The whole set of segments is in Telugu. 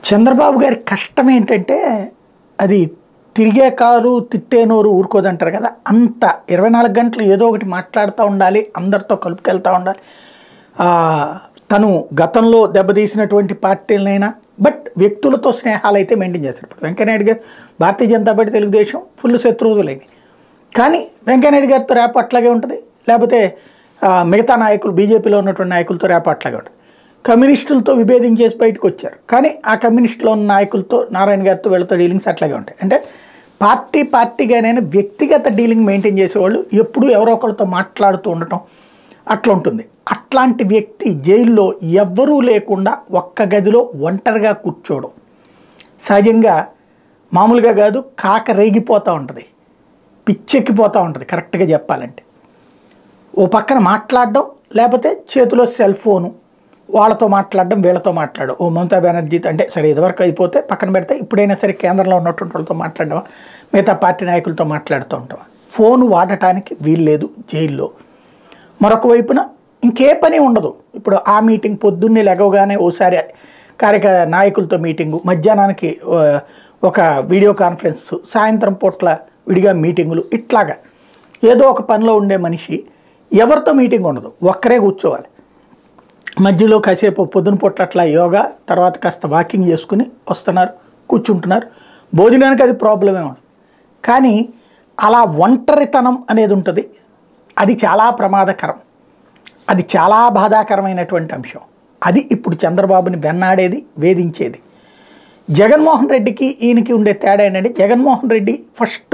చంద్రబాబు గారి కష్టం ఏంటంటే అది తిరిగే కారు తిట్టే నోరు ఊరుకోదంటారు కదా అంత ఇరవై నాలుగు గంటలు ఏదో ఒకటి మాట్లాడుతూ ఉండాలి అందరితో కలుపుకెళ్తూ ఉండాలి ఆ, తను గతంలో దెబ్బతీసినటువంటి పార్టీలనైనా బట్ వ్యక్తులతో స్నేహాలు అయితే మెయింటైన్ చేస్తారు ఇప్పుడు వెంకయ్యనాయుడు గారు భారతీయ జనతా పార్టీ తెలుగుదేశం ఫుల్ శత్రువులైనవి కానీ వెంకయ్యనాయుడు గారితో రేపు అట్లాగే ఉంటుంది లేకపోతే ఆ, మిగతా నాయకులు బీజేపీలో ఉన్నటువంటి నాయకులతో రేపు అట్లాగే ఉంటుంది కమ్యూనిస్టులతో విభేదించేసి బయటకు వచ్చారు కానీ ఆ కమ్యూనిస్టులో ఉన్న నాయకులతో నారాయణ గారితో వీళ్ళతో డీలింగ్స్ అట్లాగే ఉంటాయి అంటే పార్టీ పార్టీగానైనా వ్యక్తిగత డీలింగ్ మెయింటైన్ చేసేవాళ్ళు ఎప్పుడూ ఎవరో ఒకరితో మాట్లాడుతూ ఉండటం అట్లా ఉంటుంది అట్లాంటి వ్యక్తి జైల్లో ఎవ్వరూ లేకుండా ఒక్క గదిలో ఒంటరిగా కూర్చోవడం సహజంగా మామూలుగా కాదు కాక రేగిపోతూ ఉంటుంది పిచ్చెక్కిపోతూ ఉంటుంది కరెక్ట్గా చెప్పాలంటే ఓ పక్కన మాట్లాడడం లేకపోతే చేతిలో సెల్ ఫోను వాళ్ళతో మాట్లాడడం వీళ్ళతో మాట్లాడడం ఓ మమతా బెనర్జీతో అంటే సరే ఇదివరకు అయిపోతే పక్కన పెడితే ఇప్పుడైనా సరే కేంద్రంలో ఉన్నటువంటి వాళ్ళతో మాట్లాడడం మిగతా పార్టీ నాయకులతో మాట్లాడుతూ ఉంటాం ఫోన్ వాడటానికి వీల్లేదు జైల్లో మరొక వైపున ఇంకే పని ఉండదు ఇప్పుడు ఆ మీటింగ్ పొద్దున్నే లెగవగానే ఓసారి కార్యక నాయకులతో మీటింగు మధ్యాహ్నానికి ఆ, ఒక వీడియో కాన్ఫరెన్స్ సాయంత్రం పూట్ల విడిగా మీటింగులు ఇట్లాగా ఏదో ఒక పనిలో ఉండే మనిషి ఎవరితో మీటింగ్ ఉండదు ఒక్కరే కూర్చోవాలి మధ్యలో కాసేపు పొద్దున పూట్ల అట్లా యోగా తర్వాత కాస్త వాకింగ్ చేసుకుని వస్తున్నారు కూర్చుంటున్నారు భోజనానికి అది ప్రాబ్లమే ఉండదు కానీ అలా ఒంటరితనం అనేది ఉంటుంది అది చాలా ప్రమాదకరం అది చాలా బాధాకరమైనటువంటి అంశం అది ఇప్పుడు చంద్రబాబుని వెన్నాడేది వేధించేది జగన్మోహన్ రెడ్డికి ఈయనకి ఉండే తేడా ఏంటంటే జగన్మోహన్ రెడ్డి ఫస్ట్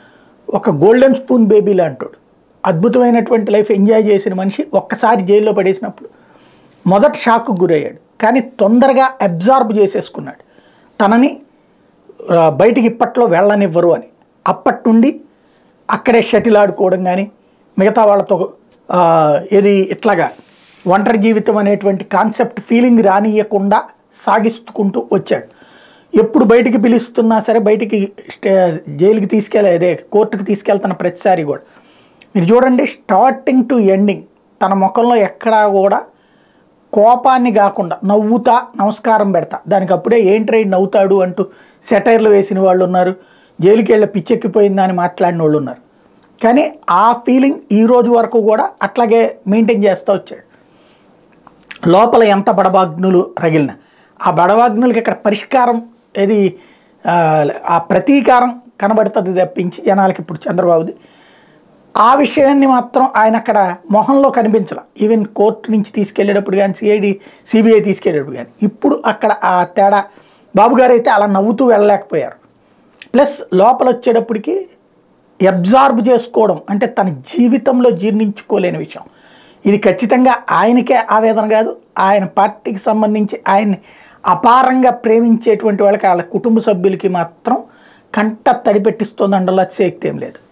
ఒక గోల్డెన్ స్పూన్ బేబీ లాంటాడు అద్భుతమైనటువంటి లైఫ్ ఎంజాయ్ చేసిన మనిషి ఒక్కసారి జైల్లో పడేసినప్పుడు మొదట షాక్కు గురయ్యాడు కానీ తొందరగా అబ్జార్బ్ చేసేసుకున్నాడు తనని ఆ, బయటికి ఇప్పట్లో వెళ్ళనివ్వరు అని అప్పటి నుండి అక్కడే షటిల్ ఆడుకోవడం కానీ మిగతా వాళ్ళతో ఆ, ఏది ఇట్లాగా ఒంటరి జీవితం అనేటువంటి కాన్సెప్ట్ ఫీలింగ్ రానియకుండా సాగిస్తుకుంటూ వచ్చాడు ఎప్పుడు బయటికి పిలుస్తున్నా సరే బయటికి స్టే జైలుకి తీసుకెళ్ళే అదే కోర్టుకి తీసుకెళ్తున్న ప్రతిసారి కూడా మీరు చూడండి స్టార్టింగ్ టు ఎండింగ్ తన ముఖంలో ఎక్కడా కూడా కోపాన్ని కాకుండా నవ్వుతా నమస్కారం పెడతా దానికి అప్పుడే ఏంటి రైడ్ నవ్వుతాడు అంటూ సెటైర్లు వేసిన వాళ్ళు ఉన్నారు జైలుకి వెళ్ళి పిచ్చెక్కిపోయిందా అని మాట్లాడిన వాళ్ళు ఉన్నారు కానీ ఆ ఫీలింగ్ ఈ రోజు వరకు కూడా అట్లాగే మెయింటైన్ చేస్తూ వచ్చాడు లోపల ఎంత బడబాగ్నులు రగిలిన ఆ బడబాగ్నులకి ఇక్కడ పరిష్కారం ఏది ఆ, ఆ ప్రతీకారం కనబడుతుంది తప్పించి జనాలకి ఇప్పుడు చంద్రబాబుది ఆ విషయాన్ని మాత్రం ఆయన అక్కడ మొహంలో కనిపించాల ఈవెన్ కోర్టు నుంచి తీసుకెళ్ళేటప్పుడు కానీ సిఐడి సిబిఐ తీసుకెళ్ళేటప్పుడు కానీ ఇప్పుడు అక్కడ ఆ తేడా బాబు గారు అయితే అలా నవ్వుతూ వెళ్ళలేకపోయారు ప్లస్ లోపల వచ్చేటప్పటికి అబ్జార్బ్ చేసుకోవడం అంటే తన జీవితంలో జీర్ణించుకోలేని విషయం ఇది ఖచ్చితంగా ఆయనకే ఆవేదన కాదు ఆయన పార్టీకి సంబంధించి ఆయన్ని అపారంగా ప్రేమించేటువంటి వాళ్ళకి వాళ్ళ కుటుంబ సభ్యులకి మాత్రం కంట తడిపెట్టిస్తోంది అందులో అతిశయక్తి ఏం లేదు